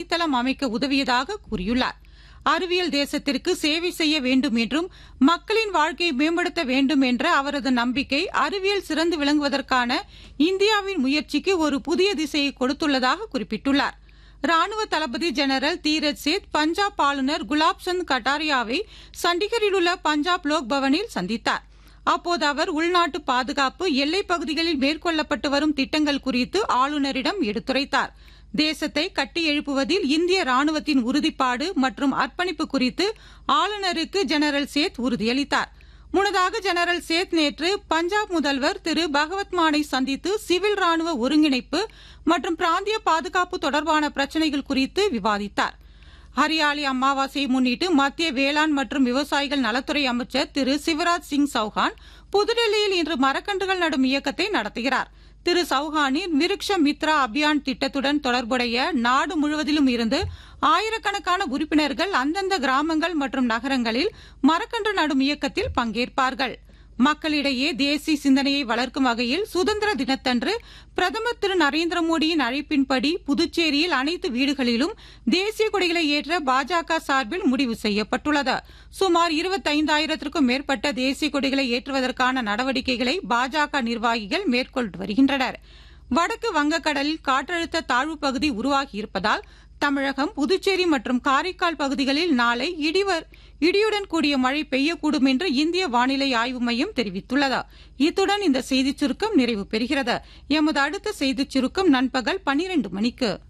அடித்தளம் அமைக்க உதவியதாக கூறியுள்ளார் அறிவியல் தேசத்திற்கு சேவை செய்ய வேண்டும் என்றும் மக்களின் வாழ்க்கையை மேம்படுத்த வேண்டும் என்ற அவரது நம்பிக்கை அறிவியல் சிறந்து விளங்குவதற்கான இந்தியாவின் முயற்சிக்கு ஒரு புதிய திசையை கொடுத்துள்ளதாக குறிப்பிட்டுள்ளார் ராணுவ தளபதி ஜெனரல் தீரத் சேத் பஞ்சாப் ஆளுநர் குலாப் சந்த் கட்டாரியாவை சண்டிகரில் உள்ள பஞ்சாப் லோக் பவனில் சந்தித்தார் அப்போது அவர் உள்நாட்டு பாதுகாப்பு எல்லைப் பகுதிகளில் மேற்கொள்ளப்பட்டு வரும் திட்டங்கள் குறித்து ஆளுநரிடம் எடுத்துரைத்தார் தேசத்தை கட்டி எழுப்புவதில் இந்திய ராணுவத்தின் உறுதிப்பாடு மற்றும் அர்ப்பணிப்பு குறித்து ஆளுநருக்கு ஜெனரல் சேத் உறுதியளித்தார் முன்னதாக ஜெனரல் சேத் நேற்று பஞ்சாப் முதல்வர் திரு பகவத் மானை சந்தித்து சிவில் ராணுவ ஒருங்கிணைப்பு மற்றும் பிராந்திய பாதுகாப்பு தொடர்பான பிரச்சினைகள் குறித்து விவாதித்தார் ஹரியாலி அமாவாசையை முன்னிட்டு மத்திய வேளாண் மற்றும் விவசாயிகள் நலத்துறை அமைச்சர் திரு சிவராஜ் சிங் சௌஹான் புதுடெல்லியில் இன்று மரக்கன்றுகள் நடும் இயக்கத்தை நடத்துகிறார் திரு சௌஹானின் விருக்ஷ மித்ரா அபியான் திட்டத்துடன் தொடர்புடைய நாடு முழுவதிலும் இருந்து ஆயிரக்கணக்கான உறுப்பினர்கள் அந்தந்த கிராமங்கள் மற்றும் நகரங்களில் மரக்கன்று நடும் இயக்கத்தில் பங்கேற்பார்கள் மக்களிடையே தேசிய சிந்தனையை வளர்க்கும் வகையில் சுதந்திர தினத்தன்று பிரதமர் திரு நரேந்திர மோடியின் அழைப்பின்படி புதுச்சேரியில் அனைத்து வீடுகளிலும் தேசிய கொடிகளை ஏற்ற பாஜக சார்பில் முடிவு செய்யப்பட்டுள்ளது சுமார் இருபத்தைந்தாயிரத்திற்கும் மேற்பட்ட தேசிய கொடிகளை ஏற்றுவதற்கான நடவடிக்கைகளை பாஜக நிர்வாகிகள் மேற்கொண்டு வருகின்றனர் வடக்கு வங்கக்கடலில் காற்றழுத்த தாழ்வு பகுதி உருவாகியிருப்பதால் தமிழகம் புதுச்சேரி மற்றும் காரைக்கால் பகுதிகளில் நாளை இடிவர் இடியுடன் கூடிய மழை பெய்யக்கூடும் என்று இந்திய வானிலை ஆய்வு மையம் தெரிவித்துள்ளது இத்துடன் இந்த செய்திச் சுருக்கம் நிறைவு பெறுகிறது எமது அடுத்த செய்திச் சுருக்கம் நண்பகல் பனிரெண்டு மணிக்கு